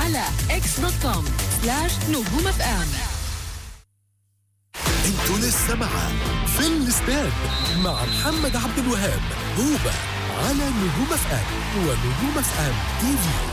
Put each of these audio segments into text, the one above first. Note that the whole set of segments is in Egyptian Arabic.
على اكس دوت كوم سلاش نجوم اف ام انتوا لسه مع في الاستاد مع محمد عبد الوهاب هوبا على نجوم اف ام ونجوم اف ام تي في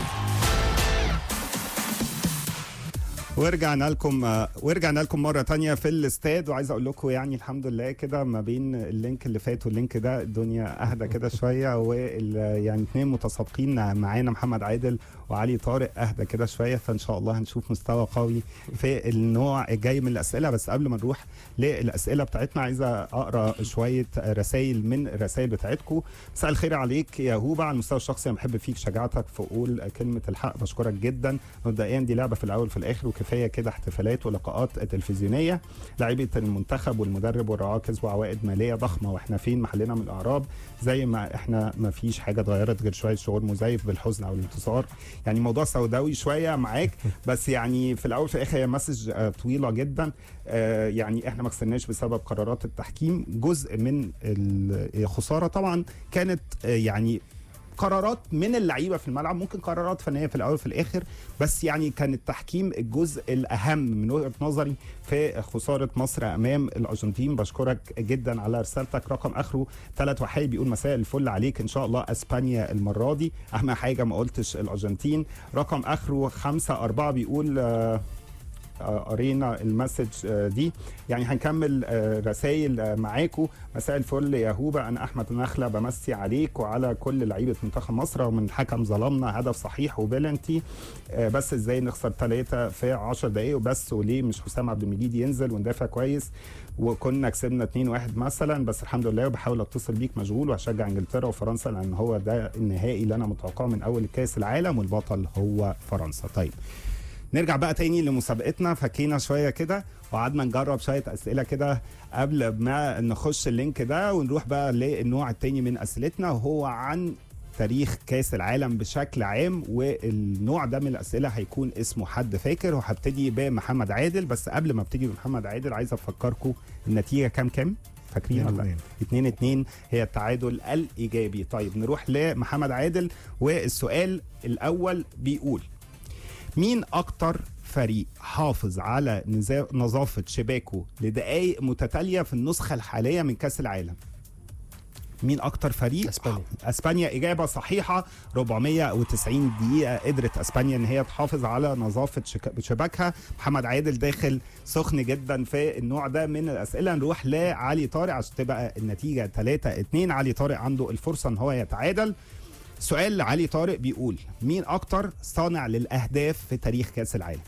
ورجعنا لكم ورجعنا لكم مره تانية في الاستاد وعايز اقول لكم يعني الحمد لله كده ما بين اللينك اللي فات واللينك ده الدنيا اهدى كده شويه وال يعني اثنين متسابقين معانا محمد عادل وعلي طارق اهدى كده شويه فان شاء الله هنشوف مستوى قوي في النوع الجاي من الاسئله بس قبل ما نروح للاسئله بتاعتنا عايز اقرا شويه رسائل من الرسائل بتاعتكم مساء الخير عليك يا هوبا على المستوى الشخصي انا بحب فيك شجاعتك في قول كلمه الحق بشكرك جدا مبدئيا دي لعبه في الاول في الاخر وكفايه كده احتفالات ولقاءات تلفزيونيه لعيبه المنتخب والمدرب والرعاه كسبوا عوائد ماليه ضخمه واحنا فين محلنا من الاعراب زي ما احنا ما فيش حاجه اتغيرت غير شويه شعور مزيف بالحزن او الانتصار يعني موضوع سوداوي شويه معاك بس يعني في الاول في الاخر هي مسج آه، طويله جدا آه، يعني احنا ما خسرناش بسبب قرارات التحكيم جزء من الخساره طبعا كانت آه، يعني قرارات من اللعيبه في الملعب ممكن قرارات فنيه في الاول وفي الاخر بس يعني كان التحكيم الجزء الاهم من وجهه نظري في خساره مصر امام الارجنتين بشكرك جدا على رسالتك رقم اخره ثلاث وحيد بيقول مساء الفل عليك ان شاء الله اسبانيا المره دي اهم حاجه ما قلتش الارجنتين رقم اخره خمسة أربعة بيقول آه آه، قرينا المسج آه، دي يعني هنكمل رسائل معاكم مساء الفل يا هوبا انا احمد نخله بمسي عليك وعلى كل لعيبه منتخب مصر ومن الحكم ظلمنا هدف صحيح وبلنتي آه، بس ازاي نخسر ثلاثه في 10 دقائق وبس وليه مش حسام عبد المجيد ينزل وندافع كويس وكنا كسبنا 2-1 مثلا بس الحمد لله وبحاول اتصل بيك مشغول وهشجع انجلترا وفرنسا لان هو ده النهائي اللي انا متوقعه من اول كاس العالم والبطل هو فرنسا طيب نرجع بقى تاني لمسابقتنا فكينا شويه كده وقعدنا نجرب شويه اسئله كده قبل ما نخش اللينك ده ونروح بقى للنوع التاني من اسئلتنا وهو عن تاريخ كاس العالم بشكل عام والنوع ده من الاسئله هيكون اسمه حد فاكر وهبتدي بمحمد عادل بس قبل ما ابتدي بمحمد عادل عايز افكركم النتيجه كام كام فاكرين ولا لا؟ 2 2 هي التعادل الايجابي طيب نروح لمحمد عادل والسؤال الاول بيقول مين اكتر فريق حافظ على نزا- نظافة شباكه لدقائق متتالية في النسخة الحالية من كأس العالم مين اكتر فريق أسبانيا. اسبانيا اجابه صحيحه 490 دقيقه قدرت اسبانيا ان هي تحافظ على نظافه شك- شباكها محمد عادل داخل سخن جدا في النوع ده من الاسئله نروح لعلي طارق عشان تبقى النتيجه 3 2 علي طارق عنده الفرصه ان هو يتعادل سؤال لعلي طارق بيقول مين اكتر صانع للاهداف في تاريخ كاس العالم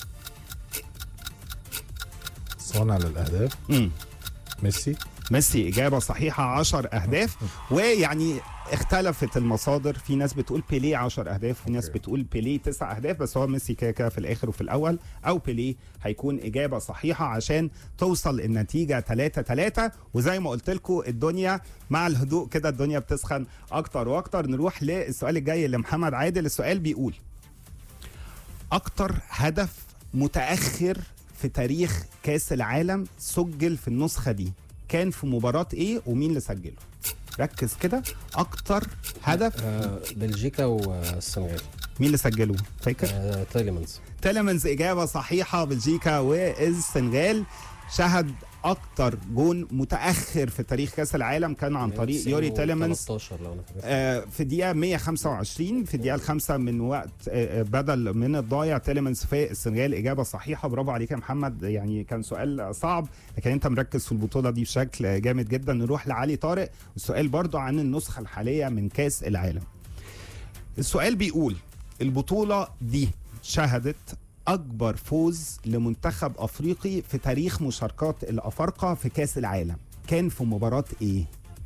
صانع للاهداف امم ميسي ميسي إجابة صحيحة 10 أهداف ويعني اختلفت المصادر في ناس بتقول بيليه 10 أهداف في ناس أوكي. بتقول بيليه 9 أهداف بس هو ميسي كده كده في الآخر وفي الأول أو بيليه هيكون إجابة صحيحة عشان توصل النتيجة 3 3 وزي ما قلت لكم الدنيا مع الهدوء كده الدنيا بتسخن أكتر وأكتر نروح للسؤال الجاي لمحمد عادل السؤال بيقول أكتر هدف متأخر في تاريخ كاس العالم سجل في النسخة دي كان في مباراة ايه ومين اللي سجله ركز كده اكتر هدف آه، بلجيكا والسنغال مين اللي سجله فاكر آه، تيليمنز تيلمنز اجابه صحيحه بلجيكا والسنغال شهد اكتر جون متاخر في تاريخ كاس العالم كان عن طريق يوري تيلمنز 13 لو انا فاكر آه، في دقيقة 125 في الدقيقة الخامسة من وقت آه، آه، بدل من الضايع تيلمنز في السنغال إجابة صحيحة برافو عليك يا محمد يعني كان سؤال صعب لكن أنت مركز في البطولة دي بشكل جامد جدا نروح لعلي طارق والسؤال برضو عن النسخة الحالية من كاس العالم السؤال بيقول البطولة دي شهدت أكبر فوز لمنتخب أفريقي في تاريخ مشاركات الأفارقة في كاس العالم كان في مباراة إيه؟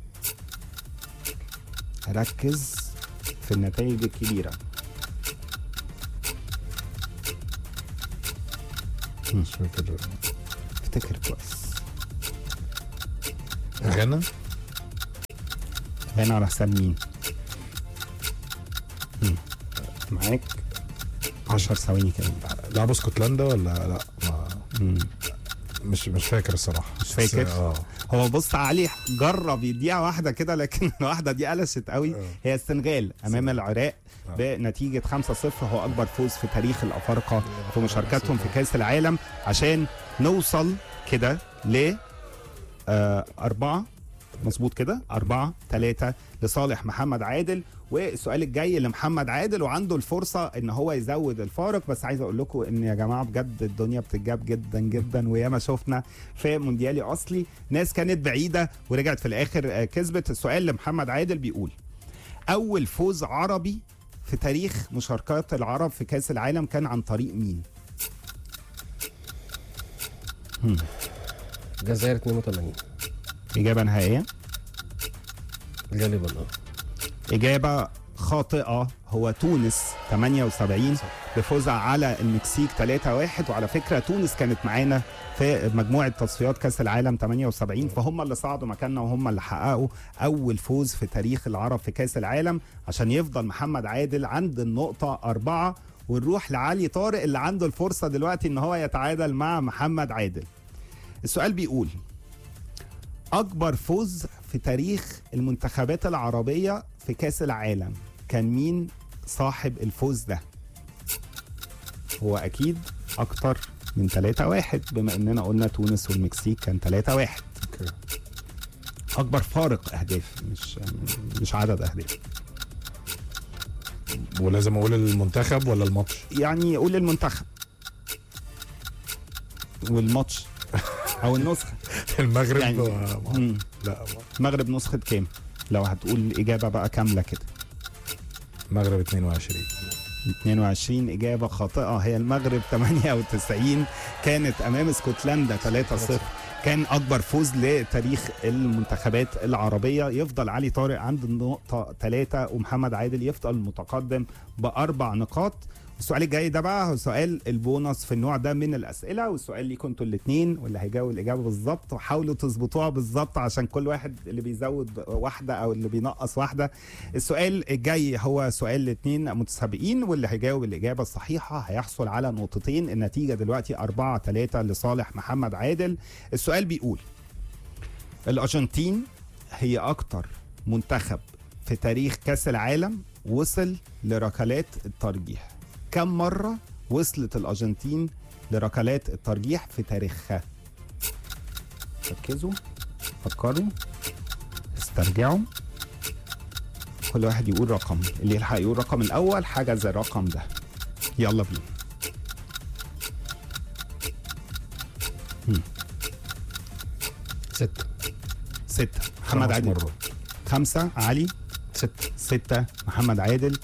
ركز في النتائج الكبيرة مش فاكر افتكر كويس غانا هنا على حساب مين؟ مم. معاك 10 ثواني كده لعبوا اسكتلندا ولا لا ما مم. مش مش فاكر الصراحه مش فاكر؟ بس- اه هو بص علي جرب يديها واحده كده لكن الواحده دي قلشت قوي آه. هي السنغال امام العراق آه. بنتيجه 5-0 هو اكبر فوز في تاريخ الافارقه في مشاركتهم في كاس العالم عشان نوصل كده ل آه أربعة مظبوط كده أربعة ثلاثة لصالح محمد عادل والسؤال الجاي لمحمد عادل وعنده الفرصة إن هو يزود الفارق بس عايز أقول لكم إن يا جماعة بجد الدنيا بتتجاب جدا جدا وياما شفنا في مونديالي أصلي ناس كانت بعيدة ورجعت في الآخر آه، كسبت السؤال لمحمد عادل بيقول أول فوز عربي في تاريخ مشاركات العرب في كأس العالم كان عن طريق مين؟ الجزائر 82 إجابة نهائية غالبا اه إجابة خاطئة هو تونس 78 بفوزها على المكسيك 3-1 وعلى فكرة تونس كانت معانا في مجموعة تصفيات كأس العالم 78 فهم اللي صعدوا مكاننا وهم اللي حققوا أول فوز في تاريخ العرب في كأس العالم عشان يفضل محمد عادل عند النقطة أربعة ونروح لعلي طارق اللي عنده الفرصة دلوقتي إن هو يتعادل مع محمد عادل السؤال بيقول أكبر فوز في تاريخ المنتخبات العربية في كأس العالم كان مين صاحب الفوز ده؟ هو أكيد أكتر من 3 واحد بما إننا قلنا تونس والمكسيك كان 3 واحد اوكي أكبر فارق أهداف مش مش عدد أهداف ولازم اقول المنتخب ولا الماتش يعني قول المنتخب والماتش أو النسخة المغرب يعني- و- مم. لا المغرب نسخة كام؟ لو هتقول الإجابة بقى كاملة كده المغرب 22 22 إجابة خاطئة هي المغرب 98 كانت أمام اسكتلندا 3-0 كان أكبر فوز لتاريخ المنتخبات العربية يفضل علي طارق عند النقطة 3 ومحمد عادل يفضل متقدم بأربع نقاط السؤال الجاي ده بقى هو سؤال البونص في النوع ده من الأسئلة والسؤال ليكم انتوا الاثنين واللي هيجاوب الإجابة بالظبط وحاولوا تظبطوها بالظبط عشان كل واحد اللي بيزود واحدة أو اللي بينقص واحدة السؤال الجاي هو سؤال الاثنين متسابقين واللي هيجاوب الإجابة الصحيحة هيحصل على نقطتين النتيجة دلوقتي 4 3 لصالح محمد عادل السؤال بيقول الأرجنتين هي أكتر منتخب في تاريخ كأس العالم وصل لركلات الترجيح كم مرة وصلت الأرجنتين لركلات الترجيح في تاريخها ركزوا فكروا استرجعوا كل واحد يقول رقم اللي يلحق يقول رقم الأول حاجة زي الرقم ده يلا بينا ستة ستة محمد خمس عادل مرات. خمسة علي ستة ستة محمد عادل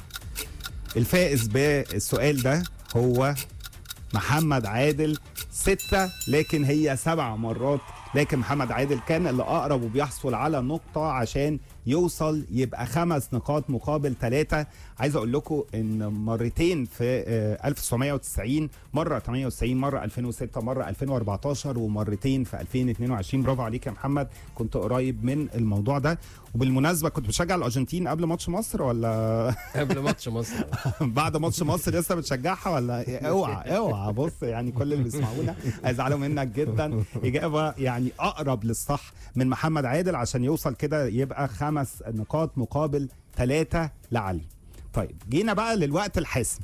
الفائز بالسؤال ده هو محمد عادل ستة لكن هي سبع مرات لكن محمد عادل كان اللي أقرب وبيحصل على نقطة عشان يوصل يبقى خمس نقاط مقابل ثلاثة عايز أقول لكم إن مرتين في آه، 1990 مرة 98 مرة 2006 مرة 2014 ومرتين في 2022 برافو عليك يا محمد كنت قريب من الموضوع ده وبالمناسبة كنت بشجع الأرجنتين قبل ماتش مصر ولا قبل ماتش مصر بعد ماتش مصر لسه بتشجعها ولا اوعى اوعى بص يعني كل اللي بيسمعونا هيزعلوا منك جدا اجابه يعني اقرب للصح من محمد عادل عشان يوصل كده يبقى خمس نقاط مقابل ثلاثه لعلي طيب جينا بقى للوقت الحاسم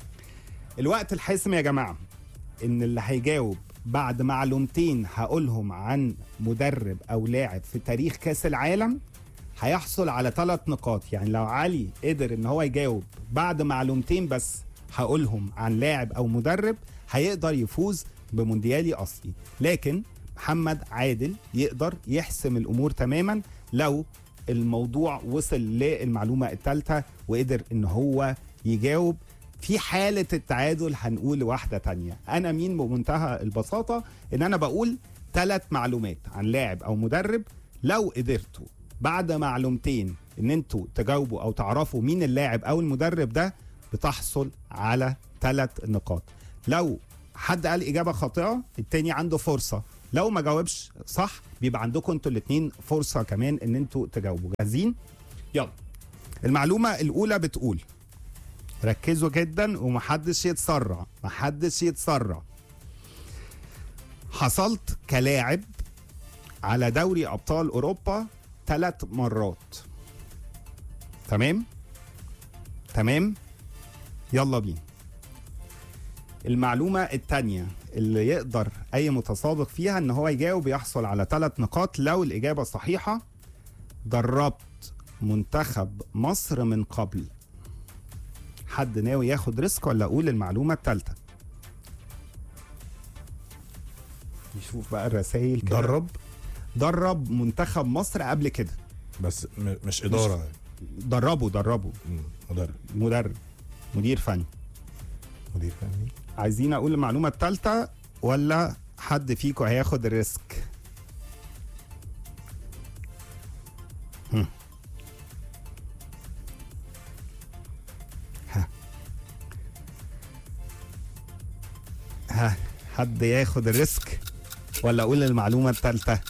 الوقت الحاسم يا جماعه ان اللي هيجاوب بعد معلومتين هقولهم عن مدرب او لاعب في تاريخ كاس العالم هيحصل على ثلاث نقاط يعني لو علي قدر ان هو يجاوب بعد معلومتين بس هقولهم عن لاعب او مدرب هيقدر يفوز بمونديالي اصلي لكن محمد عادل يقدر يحسم الامور تماما لو الموضوع وصل للمعلومه الثالثه وقدر ان هو يجاوب في حالة التعادل هنقول واحدة تانية أنا مين بمنتهى البساطة إن أنا بقول ثلاث معلومات عن لاعب أو مدرب لو قدرتوا بعد معلومتين إن أنتوا تجاوبوا أو تعرفوا مين اللاعب أو المدرب ده بتحصل على ثلاث نقاط لو حد قال إجابة خاطئة التاني عنده فرصة لو ما جاوبش صح بيبقى عندكم انتوا الاتنين فرصة كمان ان انتوا تجاوبوا جاهزين يلا المعلومة الأولى بتقول ركزوا جدا ومحدش يتسرع محدش يتسرع حصلت كلاعب على دوري ابطال اوروبا ثلاث مرات تمام تمام يلا بينا المعلومة التانية اللي يقدر أي متسابق فيها إن هو يجاوب يحصل على ثلاث نقاط لو الإجابة صحيحة دربت منتخب مصر من قبل حد ناوي ياخد ريسك ولا أقول المعلومة التالتة يشوف بقى الرسائل كده درب درب منتخب مصر قبل كده بس م- مش اداره دربوا دربوا مم. مدرب مدرب مدير فني مدير فني عايزين اقول المعلومه الثالثه ولا حد فيكم هياخد الريسك هم. ها ها حد ياخد الريسك ولا اقول المعلومه الثالثه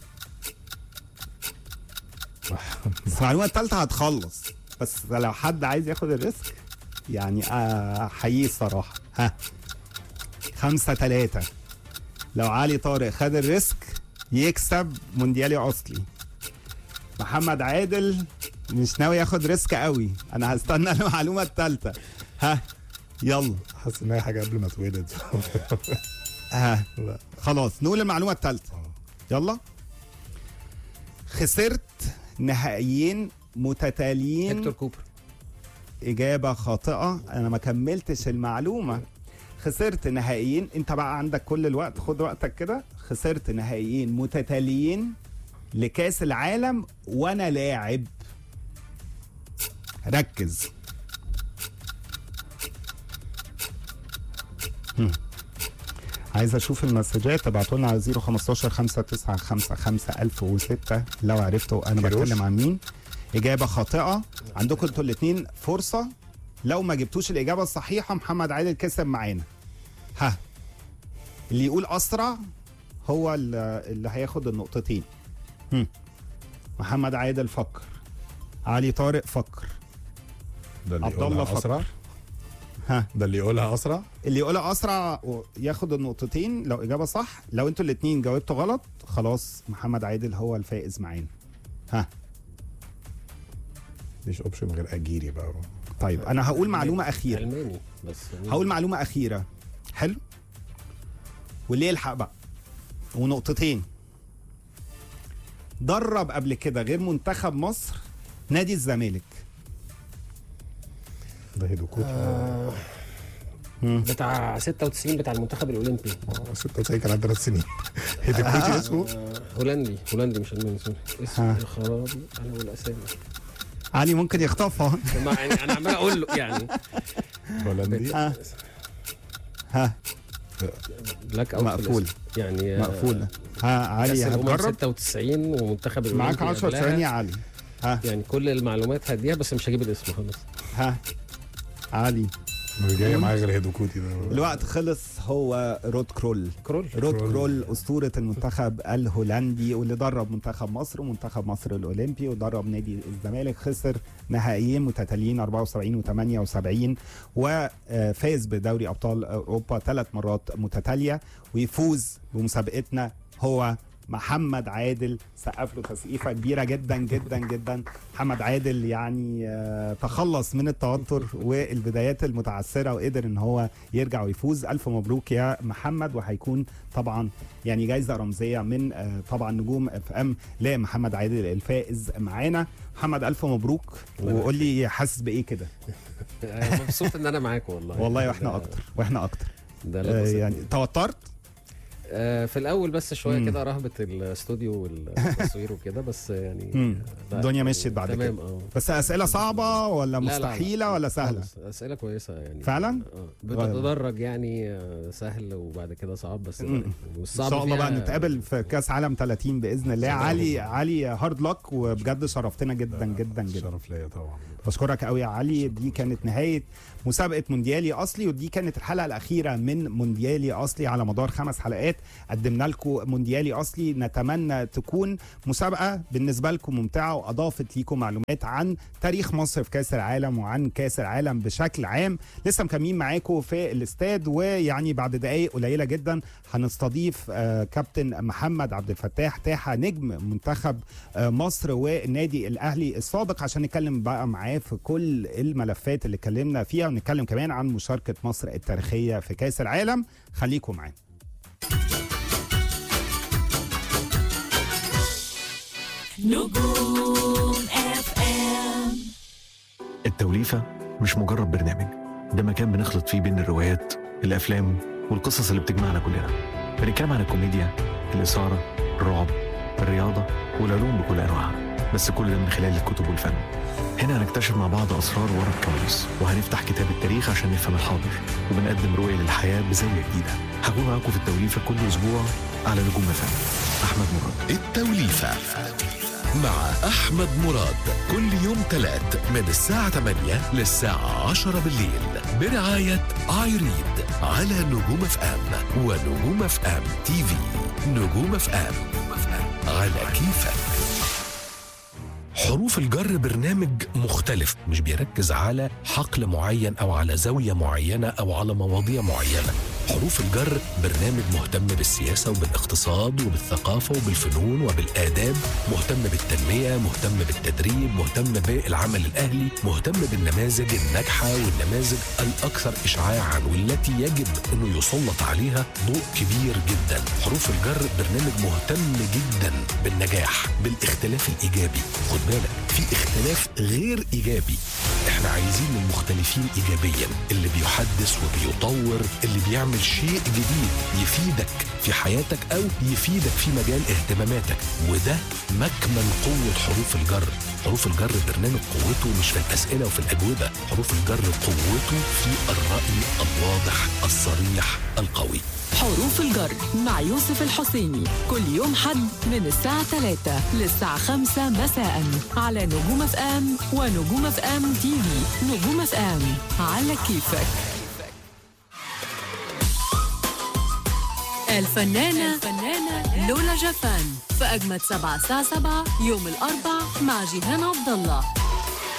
بس المعلومه الثالثه هتخلص بس لو حد عايز ياخد الريسك يعني احييه الصراحه ها خمسة تلاتة لو علي طارق خد الريسك يكسب مونديالي اصلي محمد عادل مش ناوي ياخد ريسك قوي انا هستنى المعلومه الثالثه ها يلا حاسس ان هي حاجه قبل ما اتولد ها لا خلاص نقول المعلومه الثالثه يلا خسرت نهائيين متتاليين هيكتور كوبر إجابة خاطئة أنا ما كملتش المعلومة خسرت نهائيين أنت بقى عندك كل الوقت خد وقتك كده خسرت نهائيين متتاليين لكأس العالم وأنا لاعب ركز هم. عايز اشوف المسجات ابعتوا لنا على 015 595 1006 لو عرفتوا انا كيروش. بتكلم عن مين اجابه خاطئه عندكم انتوا الاثنين فرصه لو ما جبتوش الاجابه الصحيحه محمد عادل كسب معانا ها اللي يقول اسرع هو اللي اللي هياخد النقطتين هم. محمد عادل فكر علي طارق فكر ده اللي عبد الله يقولها فكر. اسرع ها ده اللي يقولها اسرع اللي يقولها اسرع و- ياخد النقطتين لو اجابه صح لو انتوا الاثنين جاوبتوا غلط خلاص محمد عادل هو الفائز معانا ها مفيش اوبشن غير اجيري بقى طيب انا هقول معلومه اخيره الماني بس هقول معلومه اخيره حلو واللي يلحق بقى ونقطتين درب قبل كده غير منتخب مصر نادي الزمالك ده هيدوكوت آه بتاع 96 بتاع المنتخب الاولمبي 96 كان عنده ثلاث سنين هيدوكوتي اسمه آه هولندي هولندي مش الماني سوري اسمه ها. يا خرابي انا والاسامي علي ممكن يخطفها ما يعني انا عمال اقول له يعني هولندي ها ها بلاك اوت في مقفول. الاسم. يعني آه، مقفوله ها علي كاس الامم هتجرب 96 ومنتخب الاولمبي معاك 10 قبلها. ثواني يا علي ها يعني كل المعلومات هديها بس مش هجيب الاسم خلاص ها علي مش جاي معايا غير هيدوكوتي ده الوقت خلص هو رود كرول كرول رود كرول. كرول أسطورة المنتخب الهولندي واللي درب منتخب مصر ومنتخب مصر الأولمبي ودرب نادي الزمالك خسر نهائيين متتاليين 74 و78 وفاز بدوري أبطال أوروبا ثلاث مرات متتالية ويفوز بمسابقتنا هو محمد عادل سقف له تسقيفه كبيره جدا جدا جدا محمد عادل يعني آه، تخلص من التوتر والبدايات المتعثره وقدر ان هو يرجع ويفوز الف مبروك يا محمد وهيكون طبعا يعني جايزه رمزيه من آه، طبعا نجوم اف ام لمحمد عادل الفائز معانا محمد الف مبروك وقول لي حاسس بايه كده أنا مبسوط ان انا معاكم والله والله واحنا ده- اكتر واحنا اكتر ده آه، لطف يعني توترت آه، في الاول بس شويه مم. كده رهبه الاستوديو والتصوير وكده بس يعني مم. لا، الدنيا مشيت بعد تمام كده. اه بس اسئله صعبه ولا لا، لا، لا. مستحيله ولا سهله خالص. اسئله كويسه يعني فعلا؟ اه بتتدرج يعني آه، سهل وبعد كده صعب بس مم. ان والصعب شاء الله بقى فيها- نتقابل في كاس عالم 30 باذن الله إن شاء الله. علي علي هارد لك وبجد شرفتنا جدا جدا جدا شرف ليا طبعا بشكرك قوي يا علي دي كانت نهايه مسابقه مونديالي اصلي ودي كانت الحلقه الاخيره من مونديالي اصلي على مدار خمس حلقات قدمنا لكم مونديالي اصلي نتمنى تكون مسابقه بالنسبه لكم ممتعه واضافت ليكم معلومات عن تاريخ مصر في كاس العالم وعن كاس العالم بشكل عام لسه مكملين معاكم في الاستاد ويعني بعد دقائق قليله جدا هنستضيف آه، كابتن محمد عبد الفتاح تاحه نجم منتخب آه، مصر والنادي الاهلي السابق عشان نتكلم بقى معاه في كل الملفات اللي اتكلمنا فيها ونتكلم كمان عن مشاركه مصر التاريخيه في كاس العالم خليكم معانا نجوم اف ام التوليفة مش مجرد برنامج ده مكان بنخلط فيه بين الروايات الأفلام والقصص اللي بتجمعنا كلنا بنتكلم عن الكوميديا الإثارة الرعب الرياضة والعلوم بكل أنواعها بس كل ده من خلال الكتب والفن هنا هنكتشف مع بعض أسرار ورا الكواليس وهنفتح كتاب التاريخ عشان نفهم الحاضر وبنقدم رؤية للحياة بزاوية جديدة هكون معاكم في التوليفة كل أسبوع على نجوم فن أحمد مراد التوليفة مع أحمد مراد كل يوم تلات من الساعة 8 للساعة 10 بالليل برعاية آيريد على نجوم اف ام ونجوم اف ام تي في نجوم اف ام على كيفك حروف الجر برنامج مختلف مش بيركز على حقل معين او على زاويه معينه او على مواضيع معينه حروف الجر برنامج مهتم بالسياسه وبالاقتصاد وبالثقافه وبالفنون وبالاداب مهتم بالتنميه مهتم بالتدريب مهتم بالعمل الاهلي مهتم بالنماذج الناجحه والنماذج الاكثر اشعاعا والتي يجب انه يسلط عليها ضوء كبير جدا حروف الجر برنامج مهتم جدا بالنجاح بالاختلاف الايجابي خد بالك في اختلاف غير ايجابي احنا عايزين المختلفين ايجابيا اللي بيحدث وبيطور اللي بيعمل شيء جديد يفيدك في حياتك او يفيدك في مجال اهتماماتك وده مكمن قوه حروف الجر حروف الجر برنامج قوته مش في الاسئله وفي الاجوبه حروف الجر قوته في الراي الواضح الصريح القوي حروف الجر مع يوسف الحسيني كل يوم حد من الساعة 3 للساعة 5 مساء على نجوم اف ام ونجوم اف ام تي في نجوم اف ام على كيفك الفنانة الفنانة لولا جفان في أجمد سبعة الساعة 7 يوم الأربع مع جيهان عبد الله